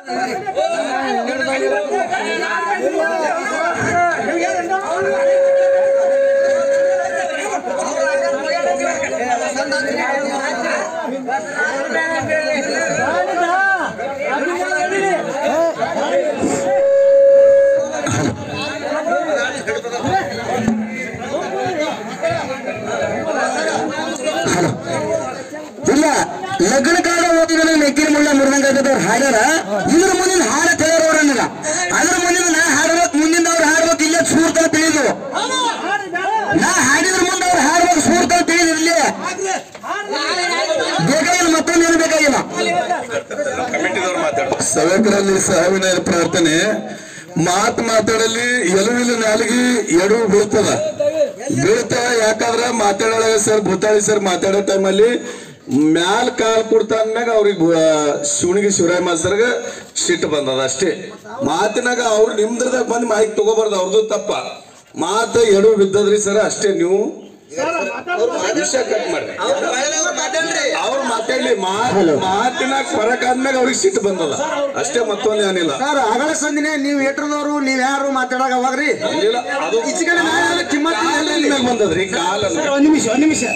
ಇಲ್ಲ ಲಗ್ನ ಕಾಲ ಓದಿದ್ರೆ ನೆಕ್ಕಿನ ಮುಳ್ಳ ಮುರಿದಂಗಾಗದವ್ರು ಹಾಡ್ಯಾರ ಇದ್ರ ಮುಂದಿನ ಹಾಡ ತಿಳಿಯೋರು ಅನ್ನಲ್ಲ ಅದ್ರ ಮುಂದಿನ ನಾ ಹಾಡ್ಬೇಕು ಮುಂದಿನ ಅವ್ರು ಹಾಡ್ಬೇಕು ಇಲ್ಲೇ ಸೂರ್ತಲ್ಲಿ ತಿಳಿದು ನಾ ಹಾಡಿದ್ರ ಮುಂದೆ ಅವ್ರು ಹಾಡ್ಬೇಕು ಸೂರ್ತಲ್ಲಿ ತಿಳಿದಿರ್ಲಿ ಬೇಕಾಗಿಲ್ಲ ಮತ್ತೊಂದು ಏನು ಬೇಕಾಗಿಲ್ಲ ಸಭಕರಲ್ಲಿ ಸಾವಿನ ಪ್ರಾರ್ಥನೆ ಮಾತು ಮಾತಾಡಲಿ ಎಲುವಿಲು ನಾಲಿಗೆ ಎಡು ಬೀಳ್ತದ ಬೀಳ್ತ ಯಾಕಂದ್ರ ಮಾತಾಡೋಳಗ ಸರ್ ಭೂತಾಳಿ ಸರ್ ಮಾತಾಡೋ ಟೈಮಲ್ಲಿ ಮ್ಯಾಲ್ ಕಾಲ್ ಕೊಡ್ತಾ ಅಂದ್ಮ್ಯಾಗ ಅವ್ರಿಗೆ ಶಿವಣಿಗೆ ಶಿವರಾಯ ಮಾಸ್ತರ್ಗ ಸಿಟ್ಟು ಬಂದದ ಅಷ್ಟೇ ಮಾತಿನಾಗ ಅವ್ರು ನಿಮ್ದ್ರದಾಗ ಬಂದು ಮೈಕ್ ತಗೋಬಾರ್ದು ಅವ್ರದ್ದು ತಪ್ಪ ಮಾತು ಎಡು ಬಿದ್ದದ್ರಿ ಸರ್ ಅಷ್ಟೇ ನೀವು ವಿಷಯ ಕಟ್ ಮಾಡ್ರಿ ಅವ್ರು ಮಾತಾಡ್ಲಿ ಮಾತ್ ಮಾತಿನಾಗ ಫರಕ್ ಆದ್ಮ್ಯಾಗ ಅವ್ರಿಗೆ ಸಿಟ್ಟು ಬಂದದ ಅಷ್ಟೇ ಮತ್ತೊಂದು ಏನಿಲ್ಲ ಸರ್ ಅಗಳ ಸಂದಿನೇ ನೀವು ಏಟ್ರದವ್ರು ನೀವ್ ಯಾರು ಮಾತಾಡಾಗ ಅವಾಗ್ರಿ ಇಲ್ಲ ಅದು ಈಚೆ ಕಡೆ ನಾಳೆ ಕಿಮ್ಮತ್ ಕಾಲಲ್ಲಿ ಮ್ಯಾಗ್ ಬಂದದ್ರಿ ಕಾಲ ಒಂದ್ ನಿಮಿಷ ಒಂದ್ ನಿಮಿಷ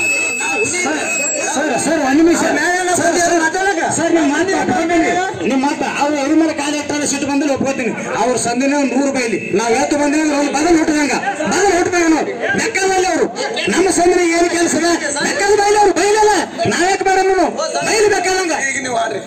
ಸರ್ ಸರ್ ಒಂದ್ ನಿಮಿಷ ಸರ್ ನಿಮ್ಮ ಮಾತು ಒಪ್ಕೊತೀನಿ ನಿಮ್ಮ ಮಾತು ಅವ್ರು ಅವ್ರ ಮೇಲೆ ಕಾಲ ಎತ್ತಾರ ಸಿಟ್ಟು ಬಂದ್ರೆ ಒಪ್ಕೋತೀನಿ ಅವ್ರ ಸಂದಿನ ಒಂದ್ ನೂರು ಬೈಲಿ ನಾವ್ ಎತ್ತು ಬಂದ್ರೆ ಅವ್ರು ಬದಲು ಹುಟ್ಟದಂಗ ಬದಲು ಹುಟ್ಟದಾಗ ನಾವು ಬೆಕ್ಕದಲ್ಲಿ ಅವರು ನಮ್ಮ ಸಂದಿನ ಏನು ಕೆಲಸ ಬೆಕ್ಕದ ಬೈಲಿ ಅವ್ರು ಬೈಲಲ್ಲ ನಾವ್ಯಾಕೆ ಬೇಡ ನಾವು ಬೈಲಿ ಬೆಕ್ಕದಂಗ ಈಗ ನೀವು ಆಡ್ರಿ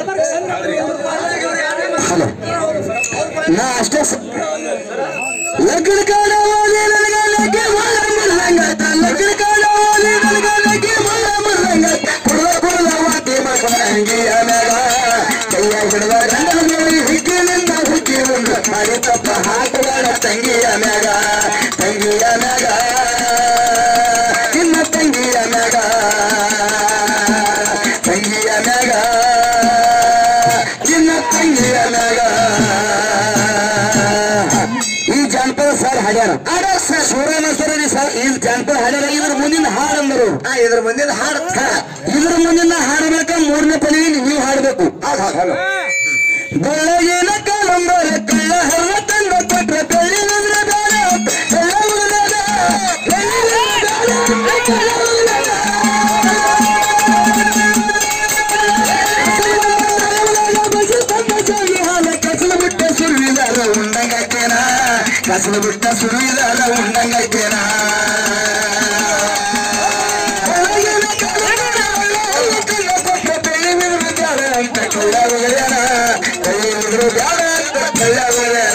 ಹಲೋ ನಾ ಅಷ್ಟೇ ಸ- ಲಗ್ನ ಕಾಲ ಓದಿ ನನಗ ಲಗ್ಗೆ ಮಲ್ಲ ಮುರ್ದಂಗಾತ ಲಗ್ನ ಕಾಲ ಓದಿ ನನಗ ಲಗ್ಗೆ ಮಲ್ಲ ಮುರ್ದಂಗಾತ ಕುಡ್ದ ಕುಡ್ದ ವಾತಿ ಮಾಡ್ಕೊಂಡಂಗಿ ಅನಗ ಕೈಯ ಹಿಡ್ದ ಗಂಡನ ಮೇಲೆ ಹಿಗ್ಗಿನಿಂದ ಹುಗ್ಗಿ ಮುಂದ ಮಾಡಿ ತಪ್ಪ ಹಾಕುಗಳ ತಂಗಿಯ ಮ್ಯಾಗ ತಂಗಿಯ ಮ್ಯಾಗ ನಿನ್ನ ತಂಗಿಯ ಮ್ಯಾಗ ತಂಗಿಯ ಮ್ಯಾಗ ನಿನ್ನ ತಂಗಿಯ ಮ್ಯಾಗ ಈ ಜಾನಪದ ಸರ್ ಹಾಡ್ಯಾರ ಸೂರ್ಯನ ಸರ್ ಸರ್ ಈ ಜಾನಪದ ಹಾಡ್ಯಾರ ಇದ್ರ ಮುಂದಿನ ಹಾಡು ಅಂದರು ಇದ್ರ ಮುಂದಿನ ಹಾಡು ಇದ್ರ ಮುಂದಿನ ಹಾಡ್ಬೇಕ ಮೂರನೇ ಪದವಿ ನೀವು ಹಾಡ್ಬೇಕು ಬೆಳಗಿನ ಕಲಂಬರ ಕಳ್ಳ ಹರ್ವ ತಂದ ಕೊಟ್ರ ಬೆಳ್ಳಿನ ಬೇಡ ಕಳ್ಳ ಉಳಿದ ಬೆಳ್ಳಿನ ಬೇಡ ಕಳ್ಳ ಉಳಿದ ಕಸಲು ಬಿಟ್ಟ ಸುರುವಿದಾರ ಉಂಡಂಗಾಕೇನ ಕಸಲು ಬಿಟ್ಟ ಸುರುವಿದಾರ ಉಂಡಂಗಾಕೇನ ಅಂತ ಕಳ್ಳ ಒಳ್ಳೆಯನ ಕೈ ಹಿಡಿದ್ರು ಬ್ಯಾಡ ಅಂತ ಕಳ್ಳ ಒಳ್ಳೆಯನ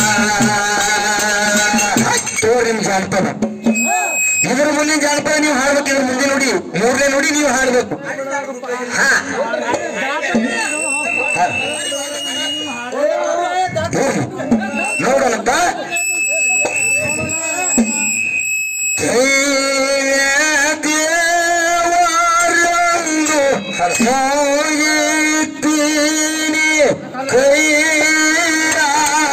ತೋರಿ ನಿಮ್ ಜಾನಪದ ಇದ್ರ ಮುಂದಿನ ಜಾನಪದ ನೀವು ಹಾಡ್ಬೇಕು ಇದ್ರ ಮುಂದೆ ನೋಡಿ ಮೂರನೇ ನೋಡಿ ನೀವು ಹಾಡ್ಬೇಕು ಹಾ ನೋಡೋಣಪ್ಪ ದೇವರಂದು ಹೋಗಿದ್ದೀನಿ ಕೈಯ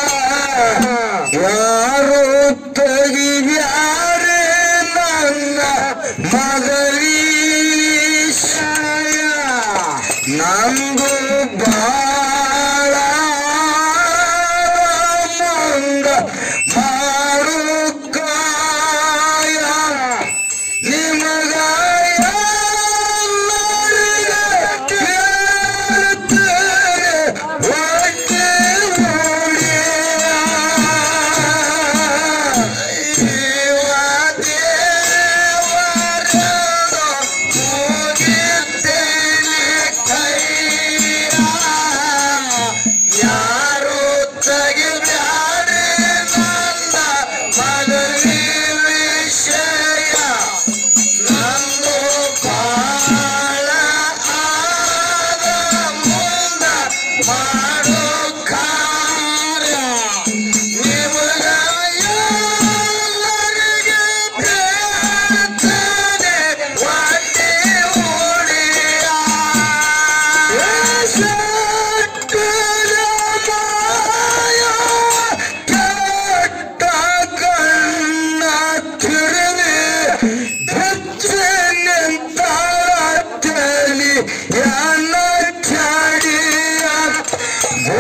ಯಾರು ತೆಗಿಯಾರೆ ನನ್ನ ಮಗವೀಶಯ ನಂದು ಬಾಳ ಮಂಗ ಮಾಡು ಕಾಯ ನಿಮಗ ಹೊಟ್ಟೆ ಯಾರು ತೆಗಿಬ್ಯಾರೆ ನನ್ನ ಮಗನಿ ವಿಷಯ ನಂದು ಬಾಳ ಆದ ಮುಂದ ಮಾಡು ಕಾರ್ಯ ನಿಮಗ ಎಲ್ಲರಿಗೆ ಬೇಡ್ತೇನೆ ಹೊಟ್ಟೆ ಉಳಿಯ ಸಟ್ಟದ ಮಾಯ ಕೆಟ್ಟ ಕಣ್ಣ ತಿರುವಿ ಬೆಚ್ಚೆ ನಿಂತಾಳ ತಲಿ ಯಾನ ಚಾಡಿಯ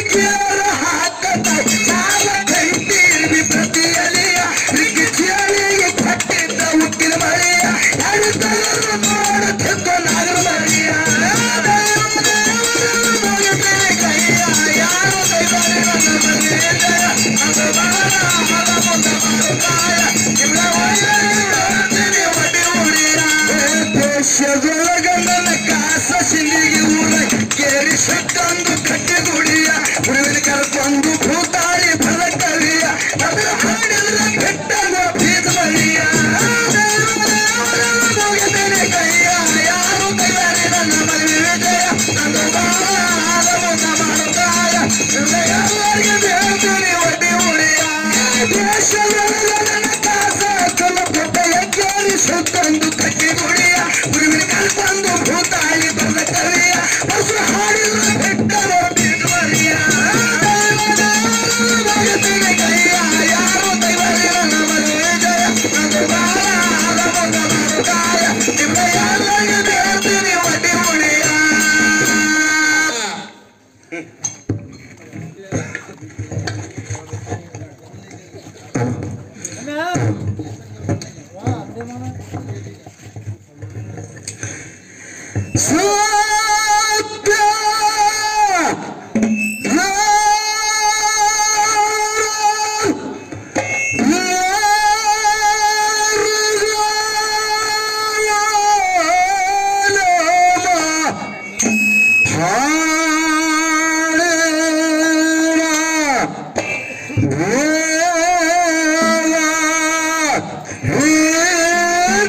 ಕೇಳ ಹಾಕತ ಸಾಲ ಕಂಟಿರ್ವಿ ಪ್ರತಿಯಲಿಯ ರಿಗಿಚಿಯಲಿಗೆ ಕಟ್ಟಿದ್ದ ಉಕ್ಕಿನ ಮಳೆಯ ಅಡುತ್ತಲನ್ನು ನೋಡುತ್ತಿದ್ದ ನಾಗರ ಮಳೆಯ ಕೈಯ ಯಾರು ಕೈಬಾರಿ ನನ್ನ ಮನೆಯ ಅದು ಬಾಳ ಮದ ಮುಂದ ಮಾಡುತ್ತಾಯ ಇವಳ ಒಳ್ಳೆಯ ಒಡಿ ಉಡಿಯ ದೇಶದೊಳಗ ನನ್ನ ಕಾಸ ಸಿಂದಿಗೆ ಊರ ಕೇಳಿ ಸತ್ತಂದು ಕಟ್ಟಿ ಗುಡಿಯ ಉಳಿವಿನ ಕರ್ಕೊಂಡು ಭೂತಾಳಿ ಬರ ಕವಿಯ ಅದರ ಹಾಡಿದ್ರೆ ಬೆಟ್ಟದ ಬೀದ ಮಳಿಯ ಮುಗಿದೇನೆ ಕೈಯ ಯಾರು ಕೈವಾರಿ ನನ್ನ ಮನೆ ವಿಜಯ ನನ್ನ ಬಾಳ ಮುಂದ ಮಾಡುತ್ತಾಯ ಎಲ್ಲರಿಗೆ ಬೇಡ್ತೀನಿ ಒಡ್ಡಿ ಉಳಿಯ ದೇಶದೊಳಗ ನನ್ನ ಕಾಸ ಕಲ್ಲ ಕೊಟ್ಟೆಯ ಕೇಳಿ ಸುತ್ತಂದು ಕಟ್ಟಿ ಗುಡಿಯ ಉರಿವಿನ ಕಲ್ಪಂದು ಭೂತಾಳಿ ಬಂದ ಕವಿಯ ಹಸು ಹಾಡಿದ ಬೆಟ್ಟದ ಬೀದುವರಿಯ ಭಗತಿಗೆ ಕೈಯ ಯಾರು ಕೈವರಿ ನನ್ನ ಮನೆ ಜಯ ನನ್ನ ಬಾಳ ಹಲವಂಗ ಮಾಡುತ್ತಾಯ ನಿಮ್ಮ ಎಲ್ಲರಿಗೆ ಬೇಡ್ತೀನಿ ಒಡ್ಡಿ ಉಳಿಯ ಸತ್ಯ ಹಾಡ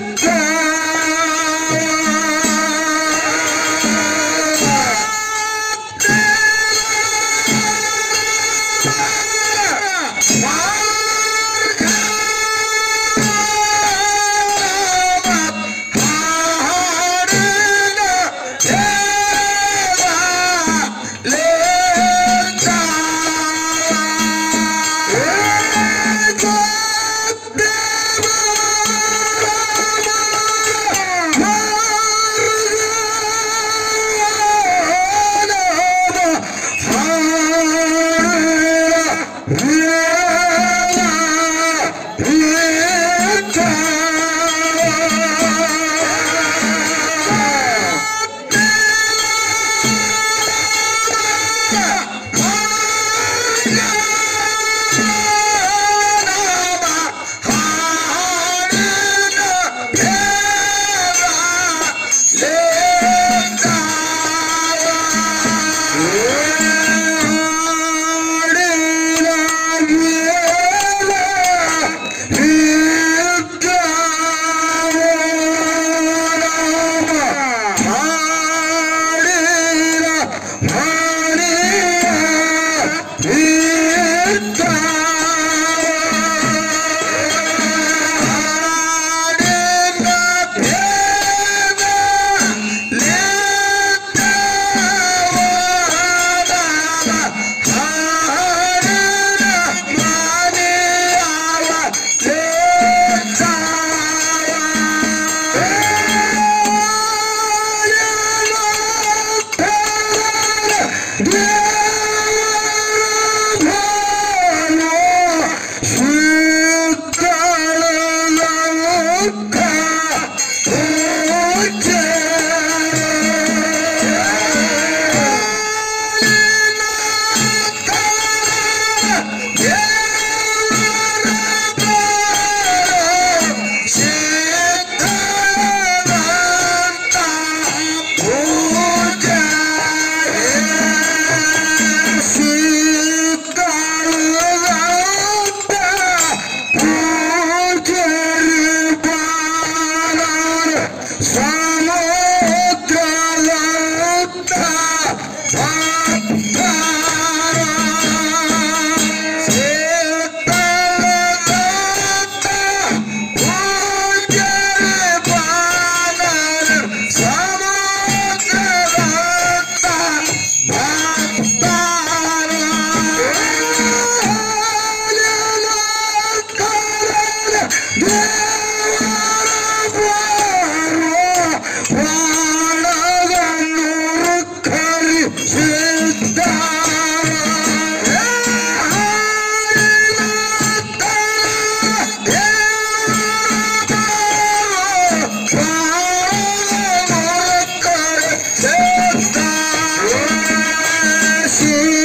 ಕೇಳ